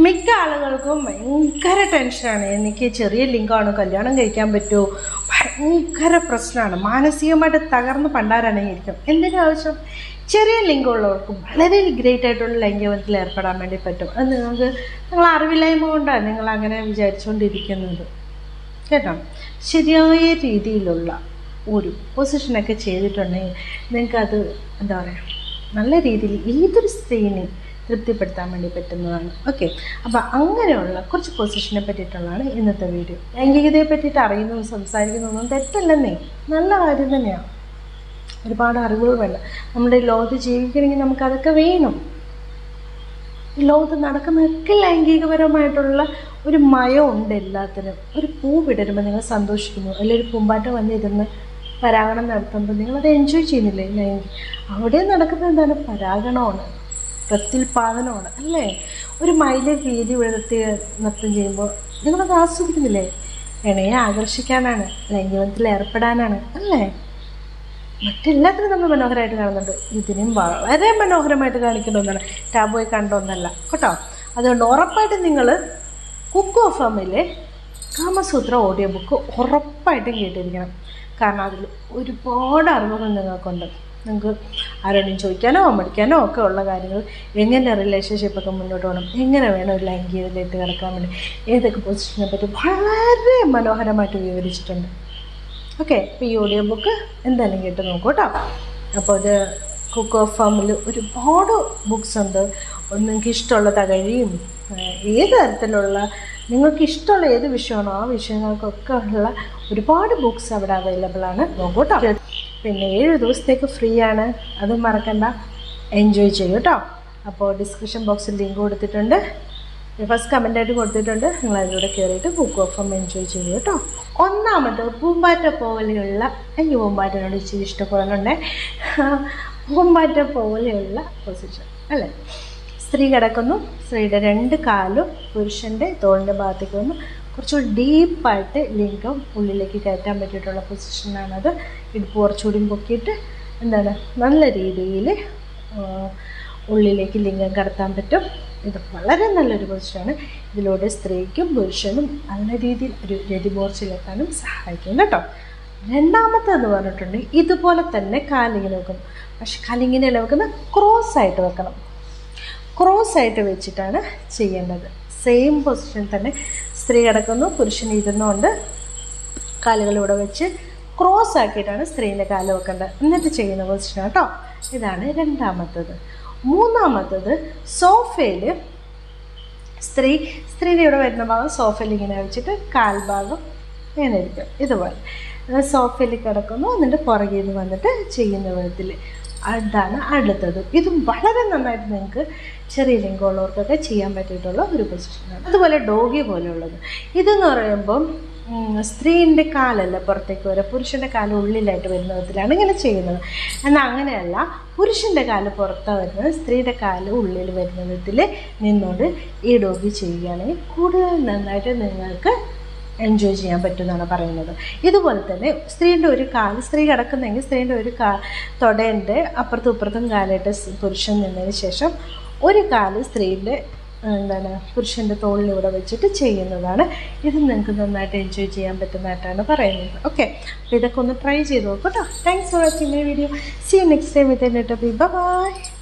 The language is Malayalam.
മിക്ക ആളുകൾക്കും ഭയങ്കര ടെൻഷനാണ് എനിക്ക് ചെറിയ ലിംഗമാണ് കല്യാണം കഴിക്കാൻ പറ്റുമോ ഭയങ്കര പ്രശ്നമാണ് മാനസികമായിട്ട് തകർന്ന് പണ്ടാരടങ്ങിയിരിക്കും എന്തിനും ആവശ്യം ചെറിയ ലിംഗമുള്ളവർക്ക് വളരെ ഗ്രേറ്റ് ആയിട്ടുള്ള ലൈംഗികബന്ധത്തിൽ ഏർപ്പെടാൻ വേണ്ടി പറ്റും അത് നിങ്ങൾക്ക് നിങ്ങൾ അറിവില്ലായ്മ കൊണ്ടാണ് നിങ്ങൾ അങ്ങനെ വിചാരിച്ചുകൊണ്ടിരിക്കുന്നത് കേട്ടോ ശരിയായ രീതിയിലുള്ള ഒരു പൊസിഷനൊക്കെ ചെയ്തിട്ടുണ്ടെങ്കിൽ നിങ്ങൾക്കത് എന്താ പറയുക നല്ല രീതിയിൽ ഏതൊരു സ്ത്രീനെയും തൃപ്തിപ്പെടുത്താൻ വേണ്ടി പറ്റുന്നതാണ് ഓക്കെ അപ്പോൾ അങ്ങനെയുള്ള കുറച്ച് പൊസിഷനെ പറ്റിയിട്ടുള്ളതാണ് ഇന്നത്തെ വീഡിയോ ലൈംഗികതയെ പറ്റിയിട്ട് അറിയുന്നതും സംസാരിക്കുന്നതൊന്നും തെറ്റല്ലെന്നേ നല്ല കാര്യം തന്നെയാണ് ഒരുപാട് അറിവുകൾ വേണ്ട നമ്മുടെ ഈ ലോകത്ത് ജീവിക്കണമെങ്കിൽ നമുക്കതൊക്കെ വേണം ഈ ലോകത്ത് നടക്കുന്നതൊക്കെ ലൈംഗികപരമായിട്ടുള്ള ഒരു മയം ഉണ്ട് എല്ലാത്തിനും ഒരു പൂ വിടരുമ്പോൾ നിങ്ങൾ സന്തോഷിക്കുന്നു അല്ലെങ്കിൽ ഒരു പൂമ്പാറ്റം വന്നിരുന്ന് പരാഗണം നടത്തുമ്പോൾ നിങ്ങളത് എൻജോയ് ചെയ്യുന്നില്ലേ ലൈംഗിക അവിടെ നടക്കുന്നത് എന്താണ് പരാഗണമാണ് പ്രത്യുൽപാദനമാണ് അല്ലേ ഒരു മയിലെ വീതി വിടർത്തി നൃത്തം ചെയ്യുമ്പോൾ നിങ്ങളത് ആസ്വദിക്കുന്നില്ലേ ഇണയെ ആകർഷിക്കാനാണ് ലൈംഗികത്തിൽ ഏർപ്പെടാനാണ് അല്ലേ മറ്റെല്ലാത്തിനും നമ്മൾ മനോഹരമായിട്ട് കാണുന്നുണ്ട് ഇതിനും വളരെ മനോഹരമായിട്ട് കാണിക്കുന്ന ഒന്നാണ് ടാബോയി കണ്ട ഒന്നല്ല കേട്ടോ അതുകൊണ്ട് ഉറപ്പായിട്ടും നിങ്ങൾ കുക്ക് ഓഫ് ഫാമിലെ കാമസൂത്ര ഓഡിയോ ബുക്ക് ഉറപ്പായിട്ടും കേട്ടിരിക്കണം കാരണം അതിൽ ഒരുപാട് അറിവുകൾ നിങ്ങൾക്കുണ്ട് നിങ്ങൾക്ക് ആരോടും ചോദിക്കാനോ പഠിക്കാനോ ഒക്കെ ഉള്ള കാര്യങ്ങൾ എങ്ങനെ റിലേഷൻഷിപ്പൊക്കെ മുന്നോട്ട് പോകണം എങ്ങനെ വേണം ഒരു ലൈംഗികതയിലേക്ക് കിടക്കാൻ വേണ്ടി ഏതൊക്കെ പൊസിഷനെ പറ്റി വളരെ മനോഹരമായിട്ട് വിവരിച്ചിട്ടുണ്ട് ഓക്കെ അപ്പോൾ ഈ ഓഡിയോ ബുക്ക് എന്തായാലും കേട്ട് നോക്കൂ കേട്ടോ അപ്പോൾ ഇത് കുക്ക് ഓഫ് ഫാമിൽ ഒരുപാട് ബുക്സ് ഉണ്ട് നിങ്ങൾക്ക് ഇഷ്ടമുള്ള തകഴിയും ഏഹ്, ഏത് തരത്തിലുള്ള നിങ്ങൾക്ക് ഇഷ്ടമുള്ള ഏത് വിഷയമാണോ ആ വിഷയങ്ങൾക്കൊക്കെ ഉള്ള ഒരുപാട് ബുക്സ് അവിടെ അവൈലബിൾ ആണ് നോക്കൂ കേട്ടോ പിന്നെ ഏഴ് ദിവസത്തേക്ക് ഫ്രീ ആണ് അതും മറക്കണ്ട എൻജോയ് ചെയ്യൂ കേട്ടോ അപ്പോൾ ഡിസ്ക്രിപ്ഷൻ ബോക്സിൽ ലിങ്ക് കൊടുത്തിട്ടുണ്ട് ഫസ്റ്റ് കമൻ്റായിട്ട് കൊടുത്തിട്ടുണ്ട് നിങ്ങൾ അതിലൂടെ കയറിയിട്ട് ബുക്ക് ഓഫ് ഫം എൻജോയ് ചെയ്യൂ കേട്ടോ ഒന്നാമത് പൂമ്പാറ്റ പോലെയുള്ള എനിക്ക് പൂമ്പാറ്റനോട് ഇച്ചിരി ഇഷ്ടപ്പെടുന്നുണ്ട് പൂമ്പാറ്റ പോലെയുള്ള പൊസിഷൻ അല്ലേ സ്ത്രീ കിടക്കുന്നു സ്ത്രീയുടെ രണ്ട് കാലും പുരുഷൻ്റെ തോളിൻ്റെ ഭാഗത്തേക്ക് വന്നു കുറച്ചുകൂടി ഡീപ്പായിട്ട് ലിംഗം ഉള്ളിലേക്ക് കയറ്റാൻ പറ്റിയിട്ടുള്ള പൊസിഷനാണത് ഇടുപ്പ് കുറച്ചുകൂടി പൊക്കിയിട്ട് എന്താണ് നല്ല രീതിയിൽ ഉള്ളിലേക്ക് ലിംഗം കടത്താൻ പറ്റും ഇത് വളരെ നല്ലൊരു പൊസിഷനാണ് ഇതിലൂടെ സ്ത്രീക്കും പുരുഷനും നല്ല രീതിയിൽ ഒരു രതിമോർച്ചയിലെത്താനും സഹായിക്കും കേട്ടോ രണ്ടാമത്തേന്ന് പറഞ്ഞിട്ടുണ്ടെങ്കിൽ ഇതുപോലെ തന്നെ കാലിങ്ങനെ വെക്കും പക്ഷെ കാലിങ്ങനെ അല്ല വെക്കുന്നത് ക്രോസ് ആയിട്ട് വെക്കണം ക്രോസ് ആയിട്ട് വെച്ചിട്ടാണ് ചെയ്യേണ്ടത് സെയിം പൊസിഷൻ തന്നെ സ്ത്രീ കിടക്കുന്നു പുരുഷൻ ഇരുന്നുകൊണ്ട് കാലുകൾ ഇവിടെ വെച്ച് ക്രോസ് ആക്കിയിട്ടാണ് സ്ത്രീൻ്റെ കാല് വെക്കേണ്ടത് എന്നിട്ട് ചെയ്യുന്ന പൊസിഷൻ കേട്ടോ ഇതാണ് രണ്ടാമത്തത് മൂന്നാമത്തത് സോഫയിൽ സ്ത്രീ സ്ത്രീയുടെ ഇവിടെ വരുന്ന ഭാഗം സോഫയിൽ ഇങ്ങനെ വെച്ചിട്ട് കാൽഭാഗം ഇങ്ങനെ ഇരിക്കും ഇതുപോലെ അത് സോഫയിൽ കിടക്കുന്നു എന്നിട്ട് പുറകിൽ നിന്ന് വന്നിട്ട് ചെയ്യുന്ന വിധത്തിൽ അതാണ് അടുത്തത് ഇതും വളരെ നന്നായിട്ട് നിങ്ങൾക്ക് ചെറിയ ലിംഗമുള്ളവർക്കൊക്കെ ചെയ്യാൻ പറ്റിയിട്ടുള്ള ഒരു പൊസിഷനാണ് അതുപോലെ ഡോഗി പോലെയുള്ളത് ഇതെന്ന് പറയുമ്പം ഉം, സ്ത്രീൻ്റെ കാലല്ല പുറത്തേക്ക് വരിക പുരുഷൻ്റെ കാല് ഉള്ളിലായിട്ട് വരുന്ന വിധത്തിലാണ് ഇങ്ങനെ ചെയ്യുന്നത് എന്നാൽ അങ്ങനെയല്ല പുരുഷൻ്റെ കാല് പുറത്താണ് വരുന്നത് സ്ത്രീയുടെ കാല് ഉള്ളിൽ വരുന്ന വിധത്തിൽ നിന്നുകൊണ്ട് ഈ ഡോഗി ചെയ്യുകയാണെങ്കിൽ കൂടുതൽ നന്നായിട്ട് നിങ്ങൾക്ക് എൻജോയ് ചെയ്യാൻ പറ്റുമെന്നാണ് പറയുന്നത് ഇതുപോലെ തന്നെ സ്ത്രീയുടെ ഒരു കാല് സ്ത്രീ കിടക്കുന്നെങ്കിൽ സ്ത്രീയുടെ ഒരു കാ തൊടേൻ്റെ അപ്പുറത്തും ഇപ്പുറത്തും കാലായിട്ട് സ് പുരുഷൻ നിന്നതിന് ശേഷം ഒരു കാല് സ്ത്രീയുടെ എന്താണ് പുരുഷൻ്റെ തോളിലൂടെ വെച്ചിട്ട് ചെയ്യുന്നതാണ് ഇത് നിങ്ങൾക്ക് നന്നായിട്ട് എൻജോയ് ചെയ്യാൻ പറ്റുന്നതായിട്ടാണ് പറയുന്നത് ഓക്കെ അപ്പോൾ ഇതൊക്കെ ഒന്ന് ട്രൈ ചെയ്ത് നോക്കൂ കേട്ടോ thanks for watching my video see you next time with by